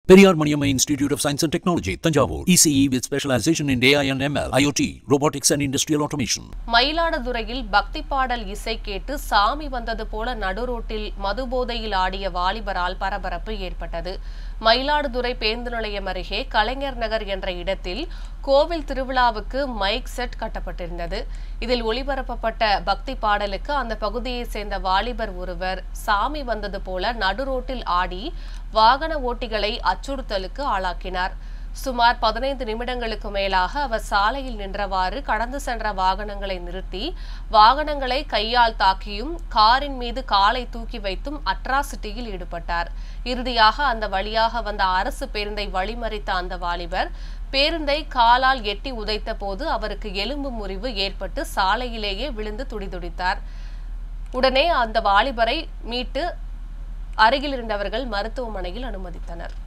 Periyar Maniamma Institute of Science and Technology, Tanjavur, ECE with specialization in AI and ML, IoT, robotics and industrial automation. மயிலாடுதுறையில் பக்தி பாடல் இசை கேட்டு சாமி வந்தது போல நடுரோட்டில் மதுபோதையில் ஆடிய வாலிபரால் பரபரப்பு ஏற்பட்டது மயிலாடுதுறை பேருந்து நிலையம் அருகே கலைஞர் நகர் என்ற இடத்தில் கோவில் திருவிழாவுக்கு மைக் செட் கட்டப்பட்டிருந்தது இதில் ஒளிபரப்பப்பட்ட பக்தி பாடலுக்கு அந்த பகுதியைச் சேர்ந்த வாலிபர் ஒருவர் சாமி வந்தது போல நடுரோட்டில் ஆடி வாகன ஓட்டிகளை அச்சுறுத்தலுக்கு ஆளாக்கினார் சுமார் பதினைந்து நிமிடங்களுக்கு மேலாக அவர் சாலையில் நின்றவாறு கடந்து சென்ற வாகனங்களை நிறுத்தி வாகனங்களை கையால் தாக்கியும் காரின் மீது காலை தூக்கி வைத்தும் அட்ராசிட்டியில் ஈடுபட்டார் இறுதியாக அந்த வழியாக வந்த அரசு பேருந்தை வழிமறித்த அந்த வாலிபர் பேருந்தை காலால் எட்டி உதைத்த போது அவருக்கு எலும்பு முறிவு ஏற்பட்டு சாலையிலேயே விழுந்து துடிதுடித்தார் உடனே அந்த வாலிபரை மீட்டு அருகில் இருந்தவர்கள் மருத்துவமனையில் அனுமதித்தனர்